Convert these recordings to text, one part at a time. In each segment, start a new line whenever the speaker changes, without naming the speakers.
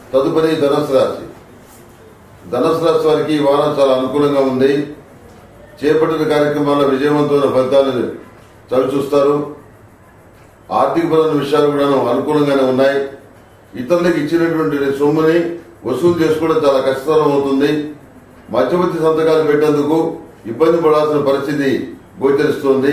తదుపరి ధనుసు రాశి ధనుసు రాశి వారికి ఈ వారం చాలా అనుకూలంగా ఉంది చేపట్టిన కార్యక్రమాల్లో విజయవంతమైన ఫలితాలను చవి చూస్తారు ఆర్థికపరమైన విషయాలు కూడా అనుకూలంగానే ఉన్నాయి ఇతరులకు ఇచ్చినటువంటి సొమ్ముని వసూలు చేసుకోవడం చాలా కష్టతరం అవుతుంది మధ్యవర్తి సంతకాలు పెట్టేందుకు ఇబ్బంది పడాల్సిన పరిస్థితి గోచరిస్తోంది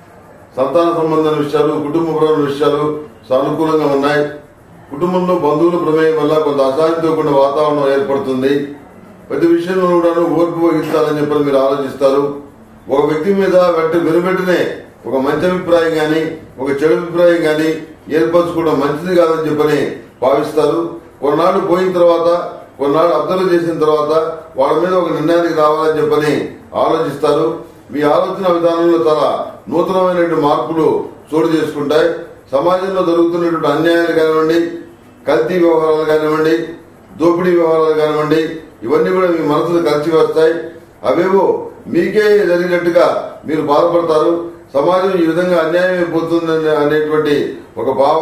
సంతాన సంబంధమైన విషయాలు కుటుంబపరమైన విషయాలు సానుకూలంగా ఉన్నాయి కుటుంబంలో బంధువుల ప్రమేయం వల్ల కొంత అశాంతితో కూడిన వాతావరణం ఏర్పడుతుంది ప్రతి విషయంలో కూడా ఓర్పు వహించాలని చెప్పి మీరు ఆలోచిస్తారు ఒక వ్యక్తి మీద వెంట వెనువెంటనే ఒక మంచి అభిప్రాయం గాని ఒక చెడు అభిప్రాయం గాని ఏర్పరచుకోవడం మంచిది కాదని చెప్పని భావిస్తారు కొన్నాళ్ళు పోయిన తర్వాత కొన్నాళ్ళు అబ్జర్వ్ చేసిన తర్వాత వాళ్ళ మీద ఒక నిర్ణయానికి రావాలని చెప్పని ఆలోచిస్తారు మీ ఆలోచన విధానంలో చాలా నూతనమైనటువంటి మార్పులు చోటు చేసుకుంటాయి సమాజంలో జరుగుతున్నటువంటి అన్యాయాలు కానివ్వండి కల్తీ వ్యవహారాలు కానివ్వండి దోపిడీ వ్యవహారాలు కానివ్వండి ఇవన్నీ కూడా మీ మనసును కలిసి వస్తాయి అవేవో మీకే జరిగినట్టుగా మీరు బాధపడతారు సమాజం ఈ విధంగా అన్యాయం అయిపోతుంది అనేటువంటి ఒక భావ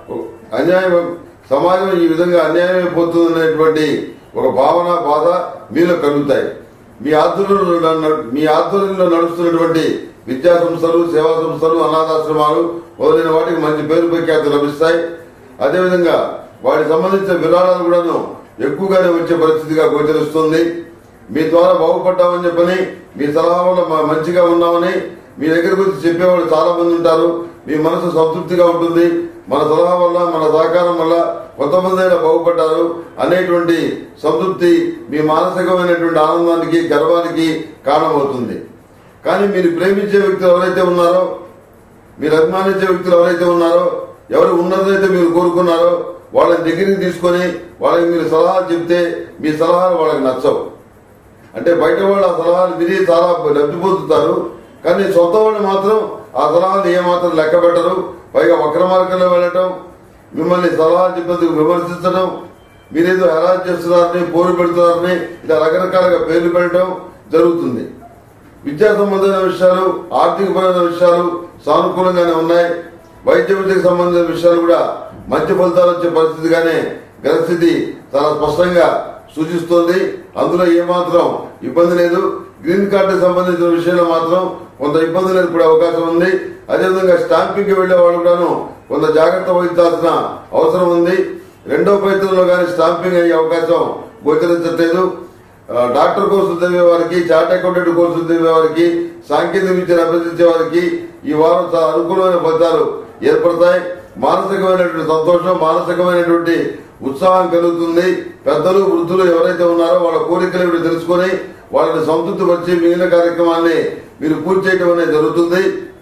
అన్యాయం సమాజం ఈ విధంగా అన్యాయం అయిపోతుంది అనేటువంటి ఒక భావన బాధ మీలో కలుగుతాయి మీ ఆధ్వర్యంలో నడు- మీ ఆధ్వర్యంలో నడుస్తున్నటువంటి విద్యా సంస్థలు సేవా సంస్థలు అనాథాశ్రమాలు మొదలైన వాటికి మంచి పేరు ప్రఖ్యాతులు లభిస్తాయి అదేవిధంగా వాటికి సంబంధించిన విరాళాలు కూడాను ఎక్కువగానే వచ్చే పరిస్థితిగా గోచరిస్తుంది మీ ద్వారా బాగుపడ్డామని చెప్పని మీ సలహా వల్ల మా- మంచిగా ఉన్నామని మీ దగ్గరకు వచ్చి చెప్పేవాళ్ళు చాలా మంది ఉంటారు మీ మనసు సంతృప్తిగా ఉంటుంది మన సలహా వల్ల మన సహకారం వల్ల కొంతమంది అయినా బాగుపడ్డారు అనేటువంటి సంతృప్తి మీ మానసికమైనటువంటి ఆనందానికి గర్వానికి కారణమవుతుంది కానీ మీరు ప్రేమించే వ్యక్తులు ఎవరైతే ఉన్నారో మీరు అభిమానించే వ్యక్తులు ఎవరైతే ఉన్నారో ఎవరు ఉన్నదైతే మీరు కోరుకున్నారో వాళ్ళని దగ్గరికి తీసుకొని వాళ్ళకి మీరు సలహాలు చెప్తే మీ సలహాలు వాళ్ళకి నచ్చవు అంటే బయట వాళ్ళు ఆ సలహాలు విని చాలా లబ్ధి పొందుతారు కానీ సొంత వాళ్ళు మాత్రం ఆ సలహాలు ఏమాత్రం లెక్క పెట్టరు పైగా వక్ర మార్గంలో వెళ్ళటం మిమ్మల్ని సలహాలు చెప్పేందుకు విమర్శించడం మీరేదో హెరాజ్ చేస్తున్నారని పోరు పెడుతున్నారని ఇలా రకరకాలుగా పేర్లు పెట్టడం జరుగుతుంది విద్యా సంబంధమైన విషయాలు ఆర్థికపరమైన విషయాలు సానుకూలంగానే ఉన్నాయి వైద్య విద్యకు సంబంధించిన విషయాలు కూడా మంచి ఫలితాలు వచ్చే పరిస్థితిగానే గ్రహస్థితి చాలా స్పష్టంగా సూచిస్తోంది అందులో ఏమాత్రం ఇబ్బంది లేదు గ్రీన్ కార్డు సంబంధించిన విషయంలో మాత్రం కొంత ఇబ్బందులు ఏర్పడే అవకాశం ఉంది అదేవిధంగా స్టాంపింగ్ కి వెళ్లే వాళ్ళు కూడాను కొంత జాగ్రత్త వహించాల్సిన అవసరం ఉంది రెండో ప్రయత్నంలో కానీ స్టాంపింగ్ అయ్యే అవకాశం గోచరించట్లేదు ఆ, డాక్టర్ కోర్సు చదివే వారికి చార్ట్ అకౌంటెంట్ కోర్సు చదివే వారికి సాంకేతిక విద్యను అభ్యసించే వారికి ఈ వారం చాలా అనుకూలమైన ఫలితాలు ఏర్పడతాయి మానసికమైనటువంటి సంతోషం మానసికమైనటువంటి ఉత్సాహం కలుగుతుంది పెద్దలు వృద్ధులు ఎవరైతే ఉన్నారో వాళ్ళ కోరికలు ఏమిటో తెలుసుకొని వాళ్ళని సంతృప్తి పరిచి మిగిలిన కార్యక్రమాన్ని మీరు పూర్తి చేయడం అనేది జరుగుతుంది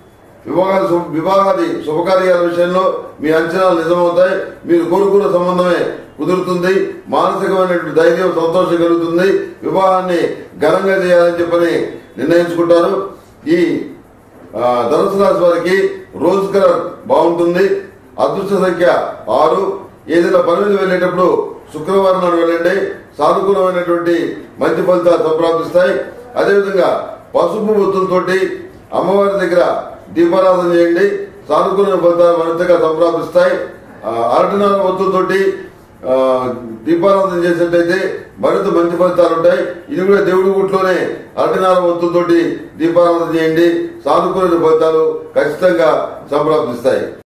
వివాహ శుభ- వివాహాది శుభకార్యాల విషయంలో మీ అంచనాలు నిజమవుతాయి మీరు కోరుకున్న సంబంధమే కుదురుతుంది మానసికమైనటువంటి ధైర్యం సంతోషం కలుగుతుంది వివాహాన్ని ఘనంగా చేయాలని చెప్పని నిర్ణయించుకుంటారు ఈ ఆ, ధనుసు రాశి వారికి రోజ్ కలర్ బాగుంటుంది అదృష్ట సంఖ్య ఆరు ఏదైనా పని మీద వెళ్ళేటప్పుడు శుక్రవారం నాడు వెళ్ళండి సానుకూలమైనటువంటి మంచి ఫలితాలు సంప్రాప్తిస్తాయి అదేవిధంగా పసుపు ఒత్తులతోటి అమ్మవారి దగ్గర దీపారాధన చేయండి సానుకూల ఫలితాలు మరింతగా సంప్రాప్తిస్తాయి ఆ, అరటినార ఒత్తులతోటి ఆ, దీపారాధన చేసినట్టయితే మరింత మంచి ఫలితాలు ఉంటాయి ఇది కూడా దేవుడి గుట్లోనే అరటినార ఒత్తులతోటి దీపారాధన చేయండి సానుకూల ఫలితాలు ఖచ్చితంగా సంప్రాప్తిస్తాయి